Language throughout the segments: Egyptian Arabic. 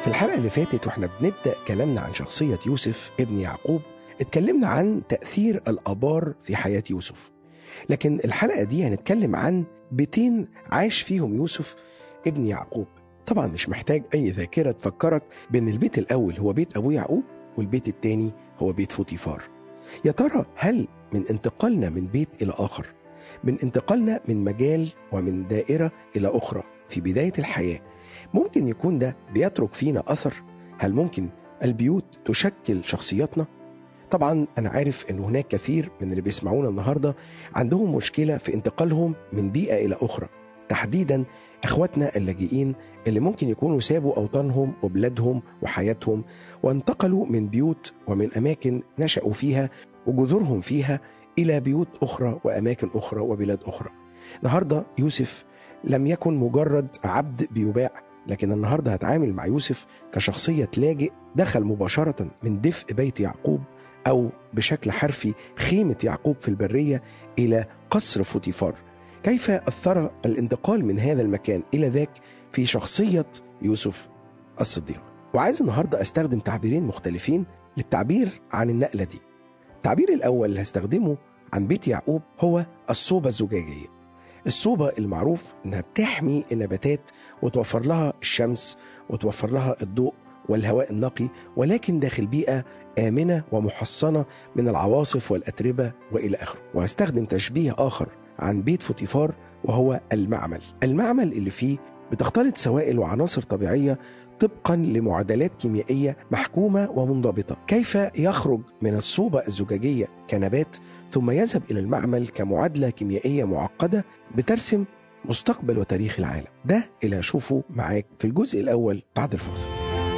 في الحلقة اللي فاتت واحنا بنبدأ كلامنا عن شخصية يوسف ابن يعقوب اتكلمنا عن تأثير الآبار في حياة يوسف لكن الحلقة دي هنتكلم عن بيتين عاش فيهم يوسف ابن يعقوب طبعا مش محتاج أي ذاكرة تفكرك بأن البيت الأول هو بيت أبو يعقوب والبيت الثاني هو بيت فوتيفار يا ترى هل من انتقالنا من بيت إلى آخر من انتقالنا من مجال ومن دائرة إلى أخرى في بداية الحياة ممكن يكون ده بيترك فينا أثر هل ممكن البيوت تشكل شخصياتنا طبعا أنا عارف أن هناك كثير من اللي بيسمعونا النهاردة عندهم مشكلة في انتقالهم من بيئة إلى أخرى تحديدا اخواتنا اللاجئين اللي ممكن يكونوا سابوا اوطانهم وبلادهم وحياتهم وانتقلوا من بيوت ومن اماكن نشأوا فيها وجذورهم فيها الى بيوت اخرى واماكن اخرى وبلاد اخرى. النهارده يوسف لم يكن مجرد عبد بيباع لكن النهارده هتعامل مع يوسف كشخصيه لاجئ دخل مباشره من دفء بيت يعقوب او بشكل حرفي خيمه يعقوب في البريه الى قصر فوتيفار. كيف اثر الانتقال من هذا المكان الى ذاك في شخصيه يوسف الصديق. وعايز النهارده استخدم تعبيرين مختلفين للتعبير عن النقله دي. التعبير الاول اللي هستخدمه عن بيت يعقوب هو الصوبه الزجاجيه. الصوبه المعروف انها بتحمي النباتات وتوفر لها الشمس وتوفر لها الضوء والهواء النقي ولكن داخل بيئه امنه ومحصنه من العواصف والاتربه والى اخره. وهستخدم تشبيه اخر عن بيت فوتيفار وهو المعمل. المعمل اللي فيه بتختلط سوائل وعناصر طبيعيه طبقا لمعادلات كيميائيه محكومه ومنضبطه. كيف يخرج من الصوبه الزجاجيه كنبات ثم يذهب الى المعمل كمعادله كيميائيه معقده بترسم مستقبل وتاريخ العالم. ده اللي هشوفه معاك في الجزء الاول بعد الفاصل.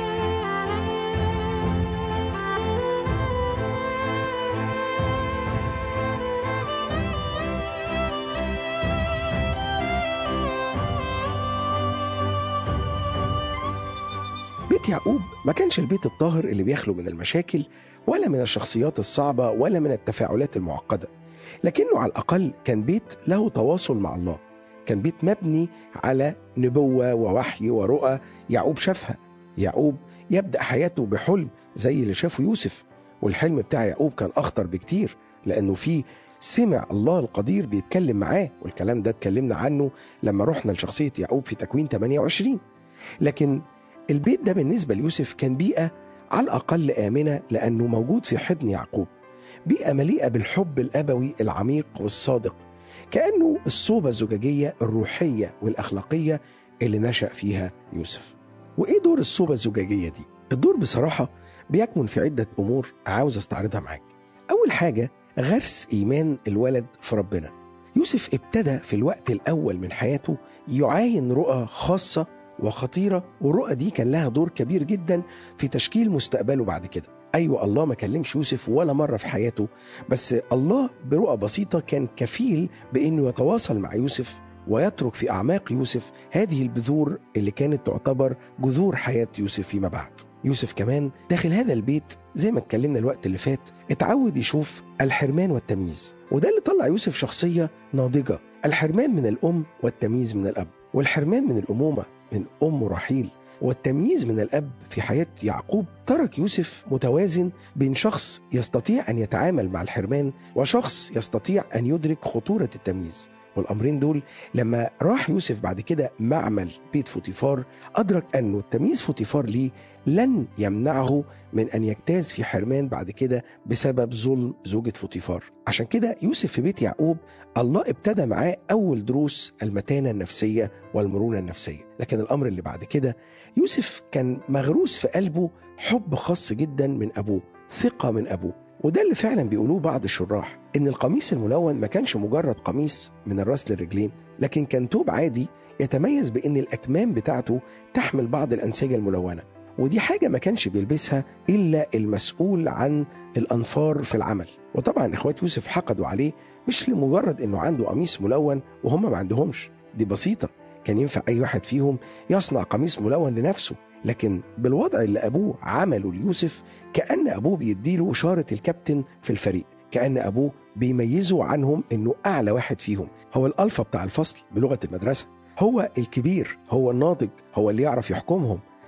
بيت يعقوب ما كانش البيت الطاهر اللي بيخلو من المشاكل ولا من الشخصيات الصعبة ولا من التفاعلات المعقدة لكنه على الأقل كان بيت له تواصل مع الله كان بيت مبني على نبوة ووحي ورؤى يعقوب شافها يعقوب يبدأ حياته بحلم زي اللي شافه يوسف والحلم بتاع يعقوب كان أخطر بكتير لأنه فيه سمع الله القدير بيتكلم معاه والكلام ده اتكلمنا عنه لما رحنا لشخصية يعقوب في تكوين 28 لكن البيت ده بالنسبة ليوسف كان بيئة على الأقل آمنة لأنه موجود في حضن يعقوب بيئة مليئة بالحب الأبوي العميق والصادق كأنه الصوبة الزجاجية الروحية والأخلاقية اللي نشأ فيها يوسف وإيه دور الصوبة الزجاجية دي؟ الدور بصراحة بيكمن في عدة أمور عاوز أستعرضها معاك أول حاجة غرس إيمان الولد في ربنا يوسف ابتدى في الوقت الأول من حياته يعاين رؤى خاصة وخطيرة والرؤى دي كان لها دور كبير جدا في تشكيل مستقبله بعد كده أيوة الله ما كلمش يوسف ولا مرة في حياته بس الله برؤى بسيطة كان كفيل بأنه يتواصل مع يوسف ويترك في أعماق يوسف هذه البذور اللي كانت تعتبر جذور حياة يوسف فيما بعد يوسف كمان داخل هذا البيت زي ما اتكلمنا الوقت اللي فات اتعود يشوف الحرمان والتمييز وده اللي طلع يوسف شخصية ناضجة الحرمان من الأم والتمييز من الأب والحرمان من الأمومة من أم رحيل والتمييز من الأب في حياة يعقوب ترك يوسف متوازن بين شخص يستطيع أن يتعامل مع الحرمان وشخص يستطيع أن يدرك خطورة التمييز والأمرين دول لما راح يوسف بعد كده معمل بيت فوتيفار أدرك أنه تمييز فوتيفار ليه لن يمنعه من أن يجتاز في حرمان بعد كده بسبب ظلم زوجة فوتيفار عشان كده يوسف في بيت يعقوب الله ابتدى معاه أول دروس المتانة النفسية والمرونة النفسية لكن الأمر اللي بعد كده يوسف كان مغروس في قلبه حب خاص جدا من أبوه ثقة من أبوه وده اللي فعلا بيقولوه بعض الشراح ان القميص الملون ما كانش مجرد قميص من الراس للرجلين لكن كان توب عادي يتميز بان الاكمام بتاعته تحمل بعض الانسجه الملونه ودي حاجة ما كانش بيلبسها إلا المسؤول عن الأنفار في العمل وطبعا إخوات يوسف حقدوا عليه مش لمجرد إنه عنده قميص ملون وهم ما عندهمش دي بسيطة كان ينفع أي واحد فيهم يصنع قميص ملون لنفسه لكن بالوضع اللي أبوه عمله ليوسف كأن أبوه بيديله إشارة الكابتن في الفريق كأن أبوه بيميزه عنهم إنه أعلى واحد فيهم هو الألفا بتاع الفصل بلغة المدرسة هو الكبير هو الناضج هو اللي يعرف يحكمهم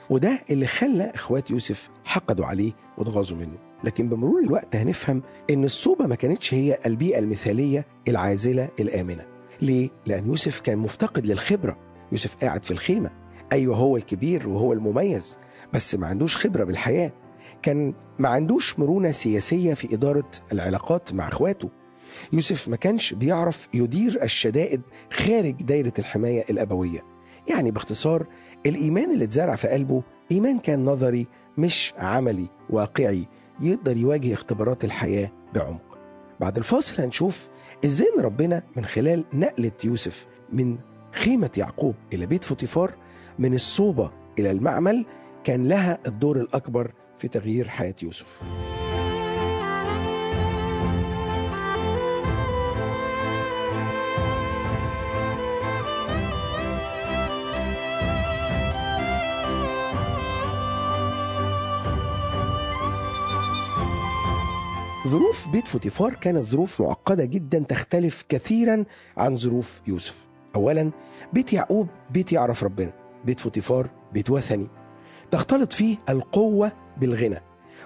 وده اللي خلى اخوات يوسف حقدوا عليه واتغاظوا منه لكن بمرور الوقت هنفهم ان الصوبة ما كانتش هي البيئة المثالية العازلة الآمنة ليه؟ لأن يوسف كان مفتقد للخبرة يوسف قاعد في الخيمة أيوة هو الكبير وهو المميز بس ما عندوش خبرة بالحياة كان ما عندوش مرونة سياسية في إدارة العلاقات مع إخواته يوسف ما كانش بيعرف يدير الشدائد خارج دايرة الحماية الأبوية يعني باختصار الإيمان اللي اتزرع في قلبه إيمان كان نظري مش عملي واقعي يقدر يواجه اختبارات الحياة بعمق بعد الفاصل هنشوف إزاي إن ربنا من خلال نقلة يوسف من خيمة يعقوب إلى بيت فوتيفار من الصوبة إلى المعمل كان لها الدور الأكبر في تغيير حياة يوسف ظروف بيت فوتيفار كانت ظروف معقدة جدا تختلف كثيرا عن ظروف يوسف أولا بيت يعقوب بيت يعرف ربنا بيت فوتيفار بيت وثني تختلط فيه القوة بالغنى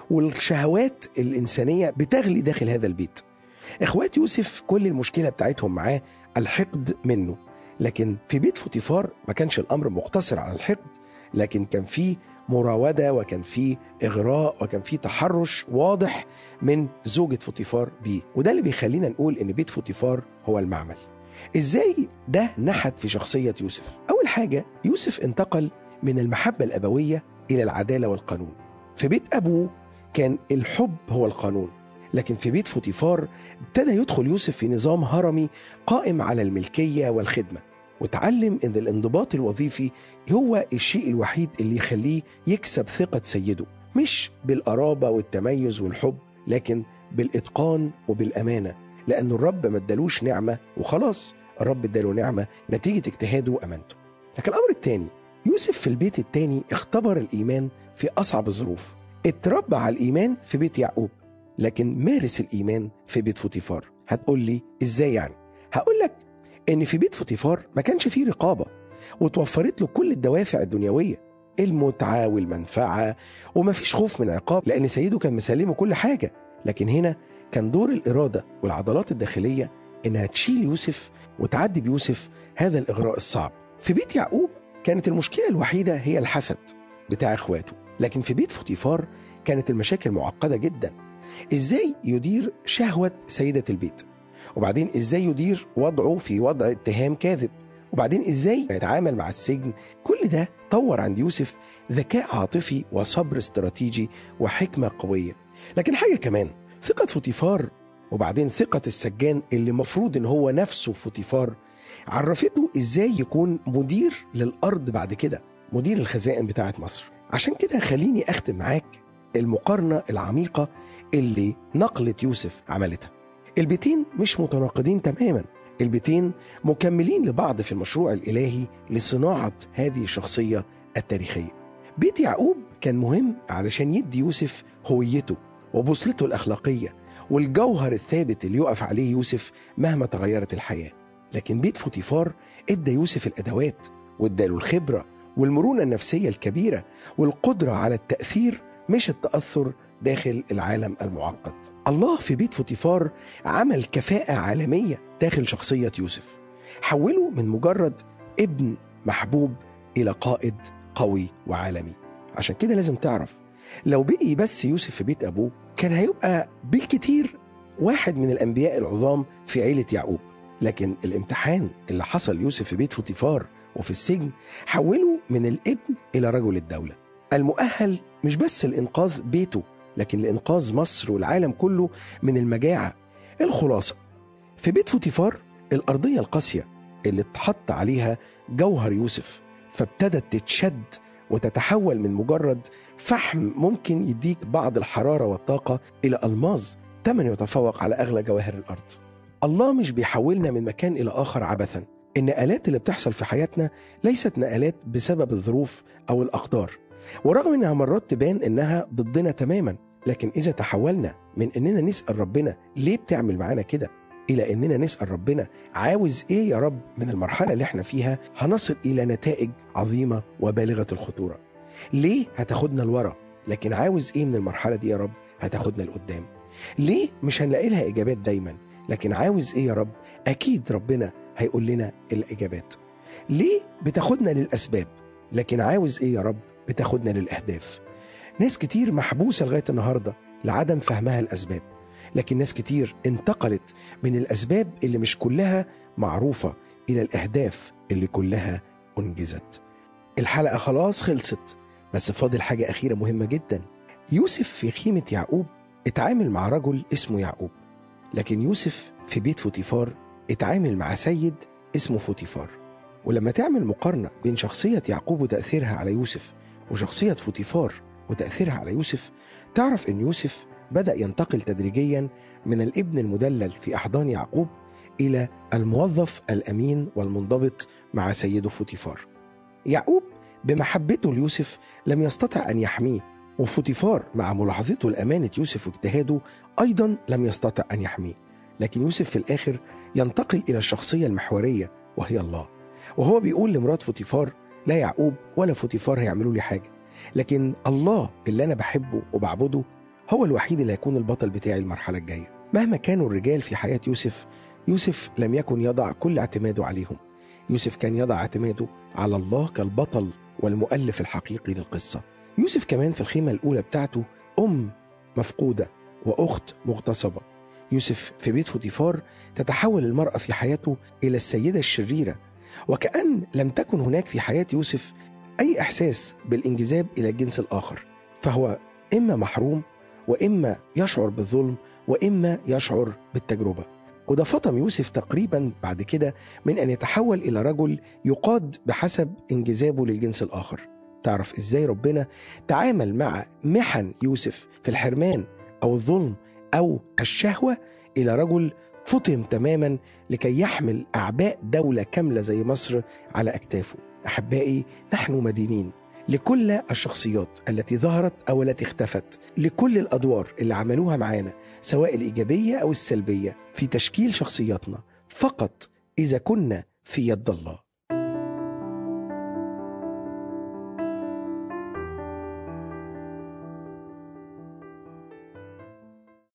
والشهوات الإنسانية بتغلي داخل هذا البيت إخوات يوسف كل المشكلة بتاعتهم معاه الحقد منه لكن في بيت فوتيفار ما كانش الأمر مقتصر على الحقد لكن كان فيه مراودة وكان فيه إغراء وكان فيه تحرش واضح من زوجة فوتيفار بيه وده اللي بيخلينا نقول إن بيت فوتيفار هو المعمل إزاي ده نحت في شخصية يوسف أول حاجة يوسف انتقل من المحبة الأبوية إلى العدالة والقانون في بيت أبوه كان الحب هو القانون لكن في بيت فوتيفار ابتدى يدخل يوسف في نظام هرمي قائم على الملكية والخدمة وتعلم ان الانضباط الوظيفي هو الشيء الوحيد اللي يخليه يكسب ثقة سيده مش بالقرابة والتميز والحب لكن بالإتقان وبالأمانة لأن الرب ما ادالوش نعمة وخلاص الرب اداله نعمة نتيجة اجتهاده وأمانته لكن الأمر الثاني يوسف في البيت الثاني اختبر الإيمان في أصعب الظروف اتربى على الإيمان في بيت يعقوب لكن مارس الإيمان في بيت فوتيفار هتقول لي إزاي يعني هقول لك ان في بيت فوتيفار ما كانش فيه رقابه وتوفرت له كل الدوافع الدنيويه المتعه والمنفعه وما فيش خوف من عقاب لان سيده كان مسلمه كل حاجه لكن هنا كان دور الاراده والعضلات الداخليه انها تشيل يوسف وتعدي بيوسف هذا الاغراء الصعب في بيت يعقوب كانت المشكله الوحيده هي الحسد بتاع اخواته لكن في بيت فوتيفار كانت المشاكل معقده جدا ازاي يدير شهوه سيده البيت وبعدين ازاي يدير وضعه في وضع اتهام كاذب وبعدين ازاي يتعامل مع السجن كل ده طور عند يوسف ذكاء عاطفي وصبر استراتيجي وحكمة قوية لكن حاجة كمان ثقة فوتيفار وبعدين ثقة السجان اللي مفروض ان هو نفسه فوتيفار عرفته ازاي يكون مدير للأرض بعد كده مدير الخزائن بتاعة مصر عشان كده خليني أختم معاك المقارنة العميقة اللي نقلة يوسف عملتها البيتين مش متناقضين تماما البيتين مكملين لبعض في المشروع الإلهي لصناعة هذه الشخصية التاريخية بيت يعقوب كان مهم علشان يدي يوسف هويته وبوصلته الأخلاقية والجوهر الثابت اللي يقف عليه يوسف مهما تغيرت الحياة لكن بيت فوتيفار ادى يوسف الأدوات واداله الخبرة والمرونة النفسية الكبيرة والقدرة على التأثير مش التأثر داخل العالم المعقد الله في بيت فوتيفار عمل كفاءة عالمية داخل شخصية يوسف حوله من مجرد ابن محبوب إلى قائد قوي وعالمي عشان كده لازم تعرف لو بقي بس يوسف في بيت أبوه كان هيبقى بالكتير واحد من الأنبياء العظام في عيلة يعقوب لكن الامتحان اللي حصل يوسف في بيت فوتيفار وفي السجن حوله من الابن إلى رجل الدولة المؤهل مش بس لإنقاذ بيته لكن لإنقاذ مصر والعالم كله من المجاعة الخلاصة في بيت فوتيفار الأرضية القاسية اللي اتحط عليها جوهر يوسف فابتدت تتشد وتتحول من مجرد فحم ممكن يديك بعض الحرارة والطاقة إلى ألماظ ثمن يتفوق على أغلى جواهر الأرض الله مش بيحولنا من مكان إلى آخر عبثا النقلات اللي بتحصل في حياتنا ليست نقلات بسبب الظروف أو الأقدار ورغم انها مرات تبان انها ضدنا تماما لكن اذا تحولنا من اننا نسال ربنا ليه بتعمل معانا كده الى اننا نسال ربنا عاوز ايه يا رب من المرحله اللي احنا فيها هنصل الى نتائج عظيمه وبالغه الخطوره ليه هتاخدنا لورا لكن عاوز ايه من المرحله دي يا رب هتاخدنا لقدام ليه مش هنلاقي لها اجابات دايما لكن عاوز ايه يا رب اكيد ربنا هيقول لنا الاجابات ليه بتاخدنا للاسباب لكن عاوز ايه يا رب بتاخدنا للاهداف ناس كتير محبوسه لغايه النهارده لعدم فهمها الاسباب لكن ناس كتير انتقلت من الاسباب اللي مش كلها معروفه الى الاهداف اللي كلها انجزت الحلقه خلاص خلصت بس فاضل حاجه اخيره مهمه جدا يوسف في خيمه يعقوب اتعامل مع رجل اسمه يعقوب لكن يوسف في بيت فوتيفار اتعامل مع سيد اسمه فوتيفار ولما تعمل مقارنه بين شخصيه يعقوب وتاثيرها على يوسف وشخصيه فوتيفار وتاثيرها على يوسف تعرف ان يوسف بدا ينتقل تدريجيا من الابن المدلل في احضان يعقوب الى الموظف الامين والمنضبط مع سيده فوتيفار يعقوب بمحبته ليوسف لم يستطع ان يحميه وفوتيفار مع ملاحظته لامانه يوسف واجتهاده ايضا لم يستطع ان يحميه لكن يوسف في الاخر ينتقل الى الشخصيه المحوريه وهي الله وهو بيقول لمرات فوتيفار لا يعقوب ولا فوتيفار هيعملوا لي حاجه لكن الله اللي انا بحبه وبعبده هو الوحيد اللي هيكون البطل بتاعي المرحله الجايه مهما كانوا الرجال في حياه يوسف يوسف لم يكن يضع كل اعتماده عليهم يوسف كان يضع اعتماده على الله كالبطل والمؤلف الحقيقي للقصه يوسف كمان في الخيمه الاولى بتاعته ام مفقوده واخت مغتصبه يوسف في بيت فوتيفار تتحول المراه في حياته الى السيده الشريره وكأن لم تكن هناك في حياة يوسف أي إحساس بالانجذاب إلى الجنس الآخر فهو إما محروم وإما يشعر بالظلم وإما يشعر بالتجربة وده فطم يوسف تقريبا بعد كده من أن يتحول إلى رجل يقاد بحسب انجذابه للجنس الآخر تعرف إزاي ربنا تعامل مع محن يوسف في الحرمان أو الظلم أو الشهوة إلى رجل فطم تماما لكي يحمل اعباء دوله كامله زي مصر على اكتافه. احبائي نحن مدينين لكل الشخصيات التي ظهرت او التي اختفت، لكل الادوار اللي عملوها معانا سواء الايجابيه او السلبيه في تشكيل شخصياتنا فقط اذا كنا في يد الله.